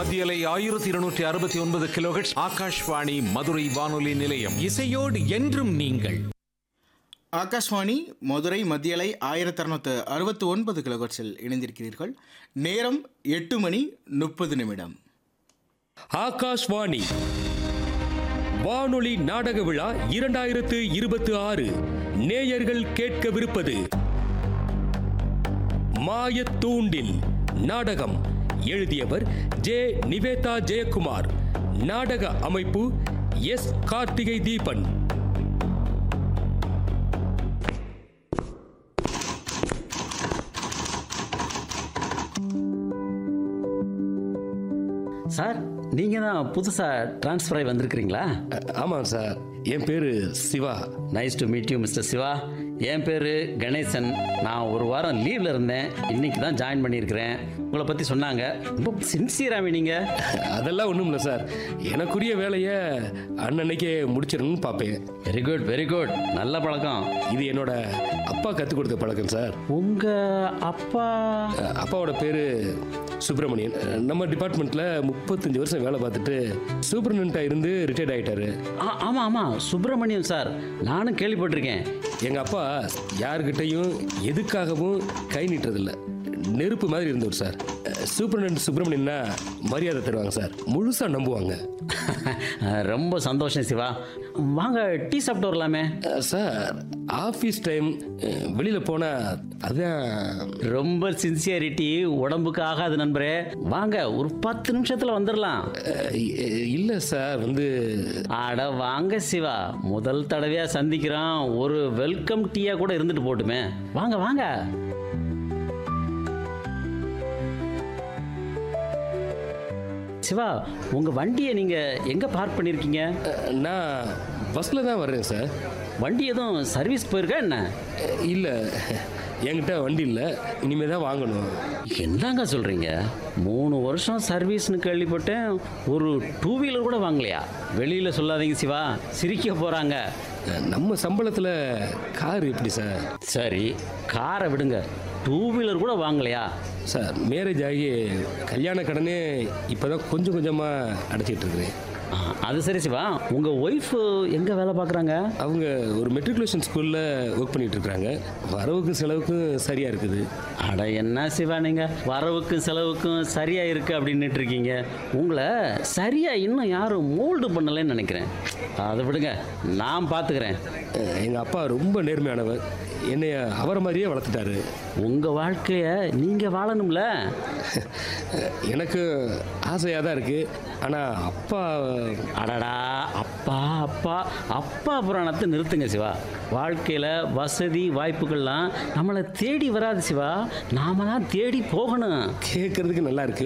மத்தியலை ஆயிரத்தி இருநூற்றி அறுபத்தி ஒன்பது கிலோஹெட்ஸ் ஆகாஷ்வாணி மதுரை வானொலி நிலையம் இசையோடு என்றும் நீங்கள் ஆகாஷ்வாணி மதுரை மத்தியலை ஆயிரத்தி அறுநூத்து அறுபத்தி ஒன்பது கிலோகட்ஸில் இணைந்திருக்கிறீர்கள் நேரம் எட்டு மணி முப்பது நிமிடம் ஆகாஷ்வாணி வானொலி நாடக விழா இரண்டாயிரத்து இருபத்தி ஆறு நேயர்கள் கேட்கவிருப்பது மாயத்தூண்டில் நாடகம் எழுதியவர் ஜே நிவேதா ஜெயக்குமார் நாடக அமைப்பு எஸ் கார்த்திகை தீபன் சார் நீங்கள் தான் புதுசாக ட்ரான்ஸ்ஃபர் ஆகி வந்திருக்கிறீங்களா ஆமாம் சார் என் பேர் Shiva nice to meet you mister Shiva என் பேர் கணேசன் நான் ஒரு வாரம் லீவில் இருந்தேன் இன்னைக்கு தான் ஜாயின் பண்ணியிருக்கிறேன் உங்களை பற்றி சொன்னாங்க ரொம்ப சின்சியராகவே நீங்கள் அதெல்லாம் ஒன்றும் இல்லை சார் எனக்குரிய வேலையை அன்னன்னைக்கே முடிச்சிடணும்னு பார்ப்பேன் வெரி குட் வெரி குட் நல்ல பழக்கம் இது என்னோட அப்பா கற்றுக் கொடுத்த பழக்கம் சார் உங்கள் அப்பா அஹ் அப்பாவோட பேர் சுப்பிரமணியன் அஹ் நம்ம டிபார்ட்மெண்ட்டில் முப்பத்தஞ்சு வருஷம் வேலை பார்த்துட்டு சூப்பரண்டாக இருந்து ரிட்டையர்ட் ஆகிட்டாரு ஆ ஆமாம் ஆமாம் சுப்பிரமணியம் சார் நானும் கேள்விப்பட்டிருக்கேன் எங்கள் அப்பா யாருக்கிட்டையும் எதுக்காகவும் கை நீட்டுறதில்ல நெருப்பு மாதிரி இருந்தவர் சார் சூப்பரண்ட் சுப்பிரமணியன்னா மரியாதை தருவாங்க சார் முழுசாக நம்புவாங்க ரொம்ப சந்தோஷம் சிவா வாங்க டீ சாப்பிட்டு வரலாமே அஹ் சார் ஆஃபீஸ் டைம் வெளியில் போனால் அதான் ரொம்ப சின்சியரிட்டி உடம்புக்கு ஆகாது நண்பரே வாங்க ஒரு பத்து நிமிஷத்துல வந்துடலாம் இல்லை சார் வந்து அட வாங்க சிவா முதல் தடவையா சந்திக்கிறோம் ஒரு வெல்கம் டீயா கூட இருந்துட்டு போட்டுமே வாங்க வாங்க சிவா உங்க வண்டியை நீங்க எங்க பார்க் பண்ணிருக்கீங்க அஹ் நான் பஸ்ஸில் தான் வர்றேன் சார் வண்டி எதுவும் சர்வீஸ் போயிருக்கா என்ன இல்லை என்கிட்ட வண்டி இல்லை இனிமேல் தான் வாங்கணும் என்னங்க சொல்றீங்க மூணு வருஷம் சர்வீஸ்னு கேள்விப்பட்டேன் ஒரு டூ வீலர் கூட வாங்கலையா வெளியில சொல்லாதீங்க சிவா சிரிக்க போறாங்க நம்ம சம்பளத்தில் கார் எப்படி சார் சரி காரை விடுங்க டூ வீலர் கூட வாங்கலையா சார் மேரேஜ் ஆகி கல்யாண கடனே இப்போ தான் கொஞ்சம் கொஞ்சமாக அடைச்சிட்டு இருக்கிறேன் ஆ, அது சரி சிவா உங்க ஒய்ஃப் எங்க வேலை பார்க்குறாங்க அவங்க ஒரு மெட்ரிகுலேஷன் ஸ்கூலில் ஒர்க் பண்ணிட்டு இருக்காங்க வரவுக்கும் செலவுக்கும் சரியாக இருக்குது அட என்ன சிவா நீங்க வரவுக்கும் செலவுக்கும் சரியா இருக்கு அப்படின்னுட்டு இருக்கீங்க உங்களை சரியா இன்னும் யாரும் மோல்டு பண்ணலைன்னு நினைக்கிறேன் அதை விடுங்க நான் பார்த்துக்கிறேன் எங்கள் அப்பா ரொம்ப நேர்மையானவர் என்னைய அவரை மாதிரியே வளர்த்துட்டாரு உங்க வாழ்க்கைய நீங்க வாழணும்ல எனக்கு ஆசையாக தான் இருக்குது ஆனால் அப்பா அடடா அப்பா அப்பா அப்பா புராணத்தை நிறுத்துங்க சிவா வாழ்க்கையில் வசதி வாய்ப்புகள்லாம் நம்மளை தேடி வராது சிவா நாம தான் தேடி போகணும் கேட்குறதுக்கு நல்லா இருக்கு